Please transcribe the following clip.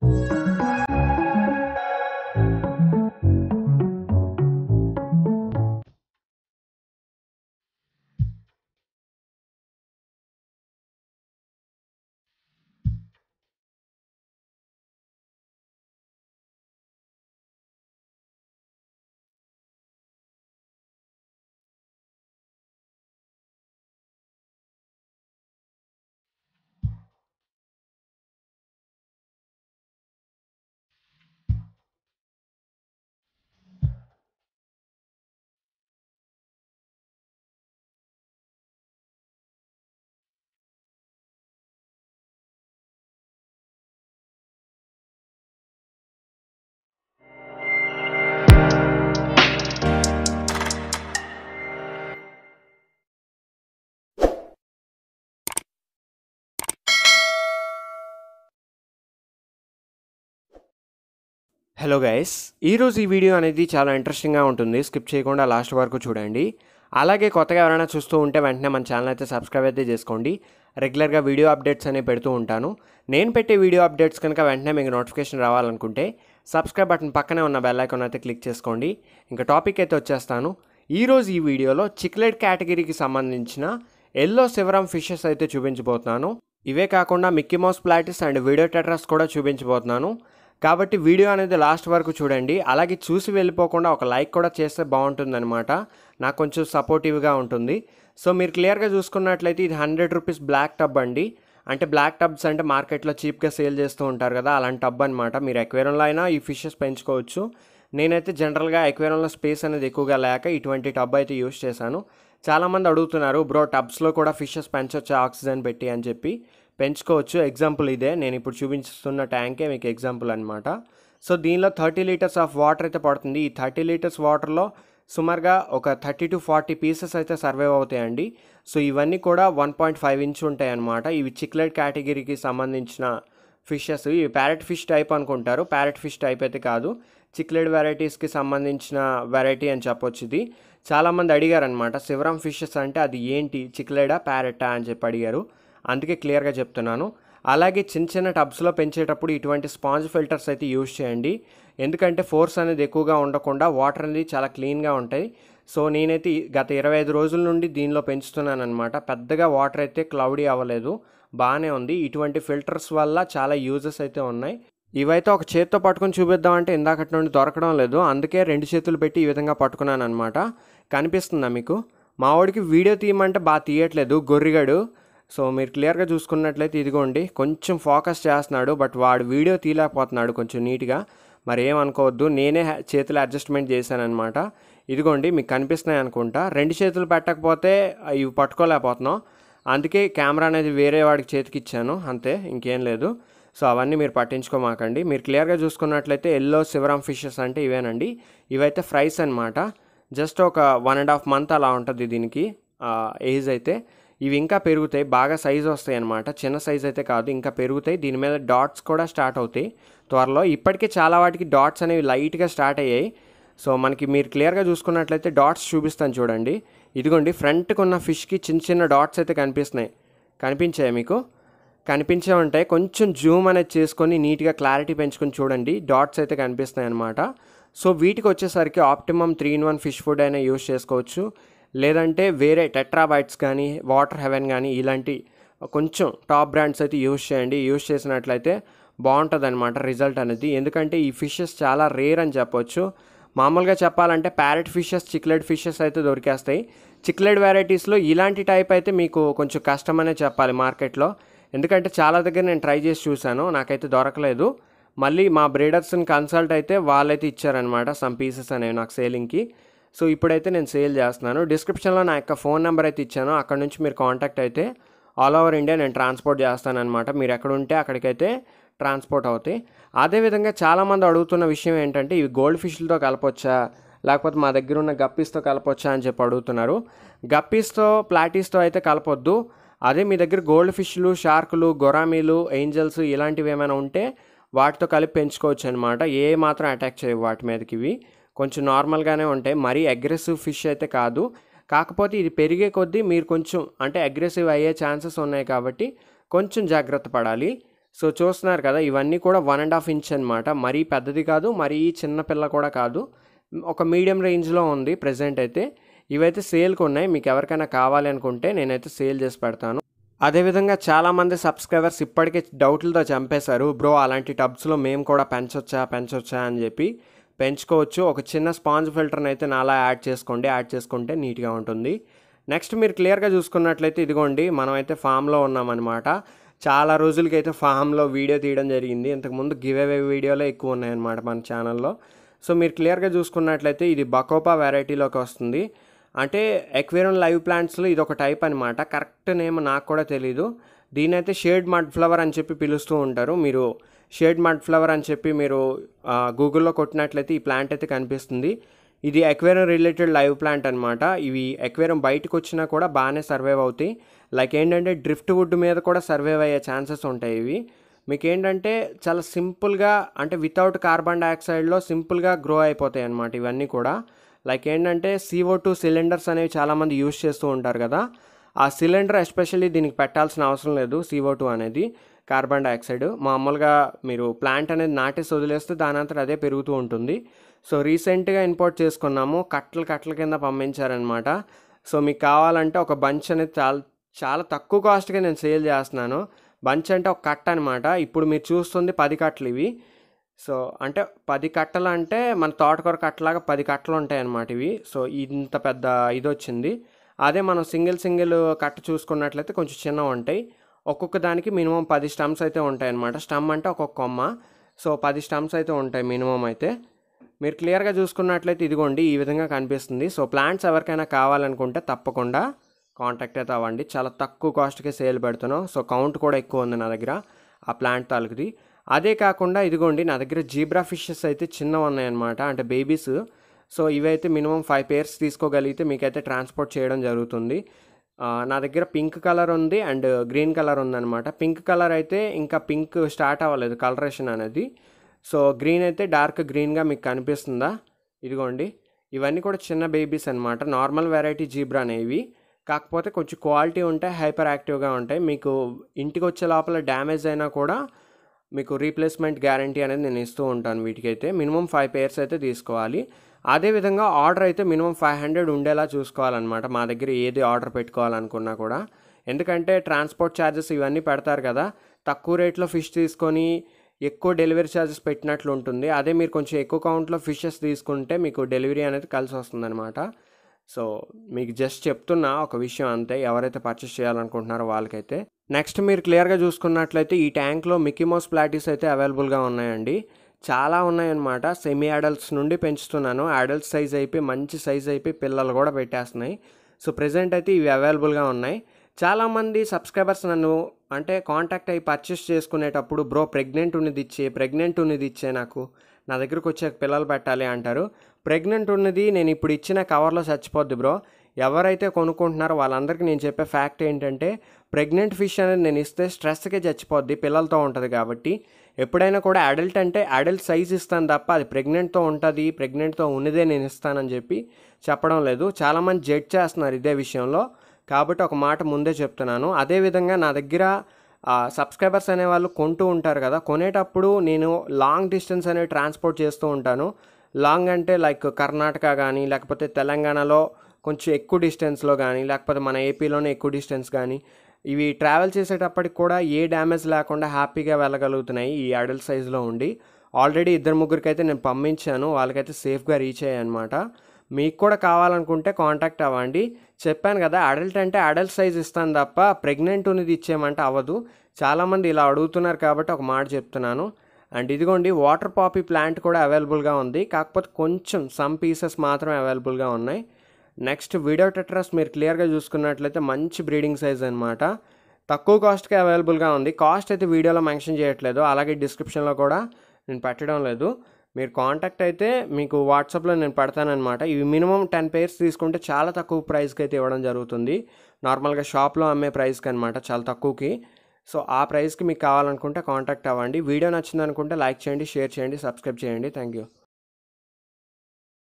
hello guys ఈరోజు ఈ video అనేది చాలా ఇంట్రెస్టింగ్గా ఉంటుంది స్కిప్ చేయకుండా లాస్ట్ వరకు చూడండి అలాగే కొత్తగా ఎవరైనా చూస్తూ ఉంటే వెంటనే మన ఛానల్ అయితే సబ్స్క్రైబ్ అయితే చేసుకోండి రెగ్యులర్గా వీడియో అప్డేట్స్ అనేవి పెడుతూ ఉంటాను నేను పెట్టే వీడియో అప్డేట్స్ కనుక వెంటనే మీకు నోటిఫికేషన్ రావాలనుకుంటే సబ్స్క్రైబ్ బటన్ పక్కనే ఉన్న బెల్ ఐకాన్ అయితే క్లిక్ చేసుకోండి ఇంకా టాపిక్ అయితే వచ్చేస్తాను ఈరోజు ఈ వీడియోలో చిక్లెట్ కేటగిరీకి సంబంధించిన ఎల్లో శివరం ఫిషెస్ అయితే చూపించబోతున్నాను ఇవే కాకుండా Mickey Mouse platies and video tetras కూడా చూపించబోతున్నాను కాబట్టి వీడియో అనేది లాస్ట్ వరకు చూడండి అలాగే చూసి వెళ్ళిపోకుండా ఒక లైక్ కూడా చేస్తే బాగుంటుందన్నమాట నాకు కొంచెం సపోర్టివ్గా ఉంటుంది సో మీరు క్లియర్గా చూసుకున్నట్లయితే ఇది హండ్రెడ్ రూపీస్ బ్లాక్ టబ్ అండి అంటే బ్లాక్ టబ్స్ అంటే మార్కెట్లో చీప్గా సేల్ చేస్తూ ఉంటారు కదా అలాంటి టబ్ అనమాట మీరు ఎక్వేరంలో అయినా ఈ ఫిషెస్ పెంచుకోవచ్చు నేనైతే జనరల్గా ఎక్వేరంలో స్పేస్ అనేది ఎక్కువగా లేక ఇటువంటి టబ్ అయితే యూస్ చేశాను చాలామంది అడుగుతున్నారు బ్రో టబ్స్లో కూడా ఫిషెస్ పెంచొచ్చా ఆక్సిజన్ పెట్టి అని చెప్పి పెంచుకోవచ్చు ఎగ్జాంపుల్ ఇదే నేను ఇప్పుడు చూపించుతున్న ట్యాంకే మీకు ఎగ్జాంపుల్ అనమాట సో దీనిలో థర్టీ లీటర్స్ ఆఫ్ వాటర్ అయితే పడుతుంది ఈ థర్టీ లీటర్స్ వాటర్లో సుమారుగా ఒక థర్టీ టు ఫార్టీ పీసెస్ అయితే సర్వైవ్ అవుతాయండి సో ఇవన్నీ కూడా వన్ పాయింట్ ఫైవ్ ఇంచ్ ఉంటాయి అన్నమాట ఇవి చిక్లెట్ కేటగిరీకి సంబంధించిన ఫిషెస్ ఇవి ప్యారెట్ ఫిష్ టైప్ అనుకుంటారు ప్యారెట్ ఫిష్ టైప్ అయితే కాదు చిక్లెట్ వెరైటీస్కి సంబంధించిన వెరైటీ అని చెప్పొచ్చు ఇది చాలామంది అడిగారనమాట శివరం ఫిషెస్ అంటే అది ఏంటి చిక్లెడా ప్యారెటా అని చెప్పి అడిగారు అందుకే క్లియర్గా చెప్తున్నాను అలాగే చిన్న చిన్న టబ్స్లో పెంచేటప్పుడు ఇటువంటి స్పాంజ్ ఫిల్టర్స్ అయితే యూజ్ చేయండి ఎందుకంటే ఫోర్స్ అనేది ఎక్కువగా ఉండకుండా వాటర్ అనేది చాలా క్లీన్గా ఉంటాయి సో నేనైతే ఈ గత ఇరవై ఐదు రోజుల నుండి దీనిలో పెంచుతున్నాను అనమాట పెద్దగా వాటర్ అయితే క్లౌడీ అవ్వలేదు బాగానే ఉంది ఇటువంటి ఫిల్టర్స్ వల్ల చాలా యూజెస్ అయితే ఉన్నాయి ఇవైతే ఒక చేత్తో పట్టుకొని చూపిద్దామంటే ఇందాకటి నుండి దొరకడం లేదు అందుకే రెండు చేతులు పెట్టి ఈ విధంగా పట్టుకున్నాను అనమాట కనిపిస్తుందా మీకు మా వాడికి వీడియో తీయమంటే బాగా తీయట్లేదు గొర్రిగాడు సో మీరు క్లియర్గా చూసుకున్నట్లయితే ఇదిగోండి కొంచెం ఫోకస్ చేస్తున్నాడు బట్ వాడు వీడియో తీయలేకపోతున్నాడు కొంచెం నీట్గా మరి ఏమనుకోవద్దు నేనే హ్యా- చేతులు అడ్జస్ట్మెంట్ చేశానమాట ఇదిగోండి మీకు కనిపిస్తున్నాయి అనుకుంటా రెండు చేతులు పెట్టకపోతే ఇవి పట్టుకోలేకపోతున్నాం అందుకే కెమెరా అనేది వేరే వాడికి చేతికి ఇచ్చాను అంతే ఇంకేం లేదు సో అవన్నీ మీరు పట్టించుకోమాకండి మీరు క్లియర్గా చూసుకున్నట్లయితే ఎల్లో శివరం ఫిషెస్ అంటే ఇవేనండి ఇవైతే ఫ్రైస్ అనమాట జస్ట్ ఒక వన్ అండ్ హాఫ్ మంత్ అలా ఉంటుంది దీనికి ఏజ్ అయితే ఇవి ఇంకా పెరుగుతాయి బాగా సైజ్ వస్తాయి అనమాట చిన్న సైజ్ అయితే కాదు ఇంకా పెరుగుతాయి దీని మీద డాట్స్ కూడా స్టార్ట్ అవుతాయి త్వరలో ఇప్పటికే చాలా వాటికి డాట్స్ అనేవి లైట్గా స్టార్ట్ అయ్యాయి సో మనకి మీరు క్లియర్గా చూసుకున్నట్లయితే డాట్స్ చూపిస్తాను చూడండి ఇదిగోండి ఫ్రంట్కి ఉన్న ఫిష్కి చిన్న చిన్న డాట్స్ అయితే కనిపిస్తున్నాయి కనిపించాయి మీకు కనిపించే ఉంటాయి కొంచెం జూమ్ అనేది చేసుకొని నీట్గా క్లారిటీ పెంచుకొని చూడండి డాట్స్ అయితే కనిపిస్తున్నాయి అనమాట సో వీటికి వచ్చేసరికి optimum three in one fish food అయినా యూస్ చేసుకోవచ్చు లేదంటే వేరే టెట్రాబైట్స్ కానీ వాటర్ హెవెన్ కానీ ఇలాంటి కొంచెం టాప్ బ్రాండ్స్ అయితే యూస్ చేయండి యూస్ చేసినట్లయితే బాగుంటుంది అనమాట రిజల్ట్ అనేది ఎందుకంటే ఈ ఫిషెస్ చాలా రేర్ అని చెప్పొచ్చు మామూలుగా చెప్పాలంటే ప్యారెట్ ఫిషెస్ చిక్లెడ్ ఫిషెస్ అయితే దొరికేస్తాయి చిక్లెడ్ వెరైటీస్లో ఇలాంటి టైప్ అయితే మీకు కొంచెం కష్టమనే చెప్పాలి మార్కెట్లో ఎందుకంటే చాలా దగ్గర నేను ట్రై చేసి చూశాను నాకైతే దొరకలేదు మళ్ళీ మా బ్రీడర్స్ని కన్సల్ట్ అయితే వాళ్ళైతే ఇచ్చారనమాట సమ్ పీసెస్ అనేవి నాకు సేలింగ్కి సో ఇప్పుడైతే నేను సేల్ చేస్తున్నాను డిస్క్రిప్షన్లో నా యొక్క ఫోన్ నెంబర్ అయితే ఇచ్చాను అక్కడ నుంచి మీరు కాంటాక్ట్ అయితే ఆల్ ఓవర్ ఇండియా నేను ట్రాన్స్పోర్ట్ చేస్తానన్నమాట మీరు ఎక్కడ ఉంటే అక్కడికైతే ట్రాన్స్పోర్ట్ అవుతాయి అదేవిధంగా చాలామంది అడుగుతున్న విషయం ఏంటంటే ఇవి గోల్డ్ ఫిష్లతో కలపొచ్చా లేకపోతే మా దగ్గర ఉన్న గప్పీస్తో కలపొచ్చా అని చెప్పి అడుగుతున్నారు గప్పీస్తో ప్లాటీస్తో అయితే కలపొద్దు అదే మీ దగ్గర గోల్డ్ ఫిష్లు షార్కులు గొరామీలు ఏంజల్స్ ఇలాంటివి ఏమైనా ఉంటే వాటితో కలిపి పెంచుకోవచ్చు అనమాట ఏ మాత్రం అటాక్ చేయవు వాటి మీదకి ఇవి కొంచెం నార్మల్గానే ఉంటాయి మరీ అగ్రెసివ్ ఫిష్ అయితే కాదు కాకపోతే ఇది పెరిగే కొద్దీ మీరు కొంచెం అంటే అగ్రెసివ్ అయ్యే ఛాన్సెస్ ఉన్నాయి కాబట్టి కొంచెం జాగ్రత్త పడాలి సో చూస్తున్నారు కదా ఇవన్నీ కూడా వన్ అండ్ హాఫ్ ఇంచ్ అనమాట మరీ పెద్దది కాదు మరీ చిన్న పిల్ల కూడా కాదు ఒక మీడియం రేంజ్లో ఉంది ప్రజెంట్ అయితే ఇవైతే సేల్కి ఉన్నాయి మీకు ఎవరికైనా కావాలి అనుకుంటే నేనైతే సేల్ చేసి పెడతాను అదేవిధంగా చాలామంది సబ్స్క్రైబర్స్ ఇప్పటికే డౌట్లతో చంపేశారు బ్రో అలాంటి టబ్స్లో మేము కూడా పెంచొచ్చా పెంచొచ్చా అని చెప్పి పెంచుకోవచ్చు ఒక చిన్న స్పాంజ్ ఫిల్టర్ని అయితే నాలా యాడ్ చేసుకోండి యాడ్ చేసుకుంటే నీట్గా ఉంటుంది నెక్స్ట్ మీరు క్లియర్గా చూసుకున్నట్లయితే ఇదిగోండి మనం అయితే ఫామ్లో ఉన్నామన్నమాట చాలా రోజులకైతే ఫామ్లో వీడియో తీయడం జరిగింది ఇంతకుముందు గివ్ అవే వీడియోలే ఎక్కువ ఉన్నాయన్నమాట మన ఛానల్లో సో మీరు క్లియర్గా చూసుకున్నట్లయితే ఇది బకోపా వెరైటీలోకి వస్తుంది అంటే ఎక్వేరియం లైవ్ ప్లాంట్స్లో ఇది ఒక టైప్ అనమాట కరెక్ట్ నేమ్ నాకు కూడా తెలీదు దీని అయితే షేడ్ మడ్ ఫ్లవర్ అని చెప్పి పిలుస్తూ ఉంటారు మీరు షేడ్ మడ్ ఫ్లవర్ అని చెప్పి మీరు గూగుల్లో కొట్టినట్లయితే ఈ ప్లాంట్ అయితే కనిపిస్తుంది ఇది ఎక్వేరియం రిలేటెడ్ లైవ్ ప్లాంట్ అనమాట ఇవి ఎక్వేరియం బయటకు వచ్చినా కూడా బాగానే సర్వైవ్ అవుతాయి లైక్ ఏంటంటే డ్రిఫ్ట్ వుడ్ మీద కూడా సర్వైవ్ అయ్యే ఛాన్సెస్ ఉంటాయి ఇవి మీకు ఏంటంటే చాలా సింపుల్గా అంటే వితౌట్ కార్బన్ డైఆక్సైడ్లో సింపుల్గా గ్రో అయిపోతాయి అన్నమాట ఇవన్నీ కూడా లైక్ ఏంటంటే సిఓ టూ సిలిండర్స్ అనేవి చాలామంది యూస్ చేస్తూ ఉంటారు కదా ఆ సిలిండర్ ఎస్పెషల్లీ దీనికి పెట్టాల్సిన అవసరం లేదు C O two carbon dioxide మామూలుగా మీరు ప్లాంట్ అనేది నాటేసి వదిలేస్తే దాని అంతటా అదే పెరుగుతూ ఉంటుంది సో రీసెంట్గా ఇంపోర్ట్ చేసుకున్నాము కట్టలు కట్టల కింద పంపించారనమాట సో మీకు కావాలంటే ఒక బంచ్ అనేది చాలా చాలా తక్కువ కాస్ట్గా నేను సేల్ చేస్తున్నాను బంచ్ అంటే ఒక కట్ట అనమాట ఇప్పుడు మీరు చూస్తుంది పది కట్టలు ఇవి సో అంటే పది కట్టలు అంటే మన తోటకూర కట్టలాగా పది కట్టలు ఉంటాయి అన్నమాట ఇవి సో ఇంత పెద్ద ఇది వచ్చింది అదే మనం సింగిల్ సింగిల్ కట్ట చూసుకున్నట్లయితే కొంచెం చిన్నవి ఉంటాయి ఒక్కొక్క దానికి మినిమం పది స్టమ్స్ అయితే ఉంటాయి అన్నమాట స్టమ్ అంటే ఒక్కొక్క కొమ్మ సో పది స్టమ్స్ అయితే ఉంటాయి మినిమం అయితే మీరు క్లియర్గా చూసుకున్నట్లయితే ఇదిగోండి ఈ విధంగా కనిపిస్తుంది సో ప్లాంట్స్ ఎవరికైనా కావాలనుకుంటే తప్పకుండా కాంటాక్ట్ అయితే అవ్వండి చాలా తక్కువ కాస్ట్కే సేల్ పెడుతున్నాం సో కౌంట్ కూడా ఎక్కువ ఉంది నా దగ్గర ఆ ప్లాంట్ తాలూకుది అదే కాకుండా ఇదిగోండి నా దగ్గర జీబ్రా ఫిషెస్ అయితే చిన్నవి ఉన్నాయన్నమాట అంటే బేబీస్ సో ఇవైతే మినిమం ఫైవ్ పేర్స్ తీసుకోగలిగితే మీకైతే ట్రాన్స్పోర్ట్ చేయడం జరుగుతుంది ఆ, నా దగ్గర పింక్ కలర్ ఉంది అండ్ గ్రీన్ కలర్ ఉందన్నమాట పింక్ కలర్ అయితే ఇంకా పింక్ స్టార్ట్ అవ్వలేదు కలరేషన్ అనేది సో గ్రీన్ అయితే డార్క్ గ్రీన్గా మీకు కనిపిస్తుందా ఇదిగోండి ఇవన్నీ కూడా చిన్న బేబీస్ అనమాట నార్మల్ వెరైటీ జీబ్రా అనేవి కాకపోతే కొంచెం క్వాలిటీ ఉంటాయి హైపర్ యాక్టివ్గా ఉంటాయి మీకు ఇంటికి వచ్చే లోపల డ్యామేజ్ అయినా కూడా మీకు రీప్లేస్మెంట్ గ్యారంటీ అనేది నేను ఇస్తూ ఉంటాను వీటికైతే మినిమం ఫైవ్ పేర్స్ అయితే తీసుకోవాలి అదేవిధంగా ఆర్డర్ అయితే మినిమం ఫైవ్ హండ్రెడ్ ఉండేలా చూసుకోవాలన్నమాట మా దగ్గర ఏది ఆర్డర్ పెట్టుకోవాలనుకున్నా కూడా ఎందుకంటే ట్రాన్స్పోర్ట్ ఛార్జెస్ ఇవన్నీ పెడతారు కదా తక్కువ రేట్లో ఫిష్ తీసుకొని ఎక్కువ డెలివరీ ఛార్జెస్ పెట్టినట్లు ఉంటుంది అదే మీరు కొంచెం ఎక్కువ కౌంట్లో ఫిషెస్ తీసుకుంటే మీకు డెలివరీ అనేది కలిసి వస్తుందన్నమాట సో మీకు జస్ట్ చెప్తున్నా ఒక విషయం అంతే ఎవరైతే పర్చేస్ చేయాలనుకుంటున్నారో వాళ్ళకైతే నెక్స్ట్ మీరు క్లియర్గా చూసుకున్నట్లయితే ఈ ట్యాంక్లో మిక్కీమోస్ ప్లాటీస్ అయితే అవైలబుల్గా ఉన్నాయండి చాలా ఉన్నాయన్నమాట సెమీ అడల్ట్స్ నుండి పెంచుతున్నాను అడల్ట్ సైజ్ అయిపోయి మంచి సైజ్ అయిపోయి పిల్లలు కూడా పెట్టేస్తున్నాయి సో ప్రజెంట్ అయితే ఇవి అవైలబుల్గా ఉన్నాయి చాలామంది సబ్స్క్రైబర్స్ నన్ను అంటే కాంటాక్ట్ అయ్యి పర్చేస్ చేసుకునేటప్పుడు బ్రో ప్రెగ్నెంట్ ఉన్నది ఇచ్చే ప్రెగ్నెంట్ ఉన్నది ఇచ్చే నాకు నా దగ్గరకు వచ్చే పిల్లలు పెట్టాలి అంటారు ప్రెగ్నెంట్ ఉన్నది నేను ఇప్పుడు ఇచ్చిన కవర్లో చచ్చిపోద్ది బ్రో ఎవరైతే కొనుక్కుంటున్నారో వాళ్ళందరికీ నేను చెప్పే ఫ్యాక్ట్ ఏంటంటే ప్రెగ్నెంట్ ఫిష్ అనేది నేను ఇస్తే స్ట్రెస్కే చచ్చిపోద్ది పిల్లలతో ఉంటుంది కాబట్టి ఎప్పుడైనా కూడా అడల్ట్ అంటే అడల్ట్ సైజ్ ఇస్తాను తప్ప అది ప్రెగ్నెంట్తో ఉంటుంది ప్రెగ్నెంట్తో ఉన్నదే నేను ఇస్తానని చెప్పి చెప్పడం లేదు చాలామంది జడ్జ్ చేస్తున్నారు ఇదే విషయంలో కాబట్టి ఒక మాట ముందే చెప్తున్నాను అదేవిధంగా నా దగ్గర సబ్స్క్రైబర్స్ అనేవాళ్ళు కొంటూ ఉంటారు కదా కొనేటప్పుడు నేను లాంగ్ డిస్టెన్స్ అనేవి ట్రాన్స్పోర్ట్ చేస్తూ ఉంటాను లాంగ్ అంటే లైక్ కర్ణాటక కానీ లేకపోతే తెలంగాణలో కొంచెం ఎక్కువ డిస్టెన్స్లో కానీ లేకపోతే మన ఏపీలోనే ఎక్కువ డిస్టెన్స్ కానీ ఇవి ట్రావెల్ చేసేటప్పటికి కూడా ఏ డ్యామేజ్ లేకుండా హ్యాపీగా వెళ్ళగలుగుతున్నాయి ఈ అడల్ట్ సైజులో ఉండి ఆల్రెడీ ఇద్దరు ముగ్గురికి అయితే నేను పంపించాను వాళ్ళకైతే సేఫ్గా రీచ్ అయ్యాయి అనమాట మీకు కూడా కావాలనుకుంటే కాంటాక్ట్ అవ్వండి చెప్పాను కదా అడల్ట్ అంటే అడల్ట్ సైజ్ ఇస్తాను తప్ప ప్రెగ్నెంట్ ఉన్నది ఇచ్చేయమంటే అవ్వదు చాలామంది ఇలా అడుగుతున్నారు కాబట్టి ఒక మాట చెప్తున్నాను అండ్ ఇదిగోండి వాటర్ పాపీ ప్లాంట్ కూడా అవైలబుల్గా ఉంది కాకపోతే కొంచెం సమ్ పీసెస్ మాత్రమే అవైలబుల్గా ఉన్నాయి నెక్స్ట్ వీడియో టెట్రస్ మీరు క్లియర్గా చూసుకున్నట్లయితే మంచి బ్రీడింగ్ సైజ్ అనమాట తక్కువ కాస్ట్కే అవైలబుల్గా ఉంది కాస్ట్ అయితే వీడియోలో మెన్షన్ చేయట్లేదు అలాగే డిస్క్రిప్షన్లో కూడా నేను పెట్టడం లేదు మీరు కాంటాక్ట్ అయితే మీకు వాట్సాప్లో నేను పెడతానమాట ఇవి మినిమం టెన్ పేర్స్ తీసుకుంటే చాలా తక్కువ ప్రైస్కి అయితే ఇవ్వడం జరుగుతుంది నార్మల్గా షాప్లో అమ్మే ప్రైస్కి అనమాట చాలా తక్కువకి సో ఆ ప్రైస్కి మీకు కావాలనుకుంటే కాంటాక్ట్ అవ్వండి వీడియో నచ్చింది అనుకుంటే లైక్ చేయండి షేర్ చేయండి సబ్స్క్రైబ్ చేయండి థ్యాంక్ యూ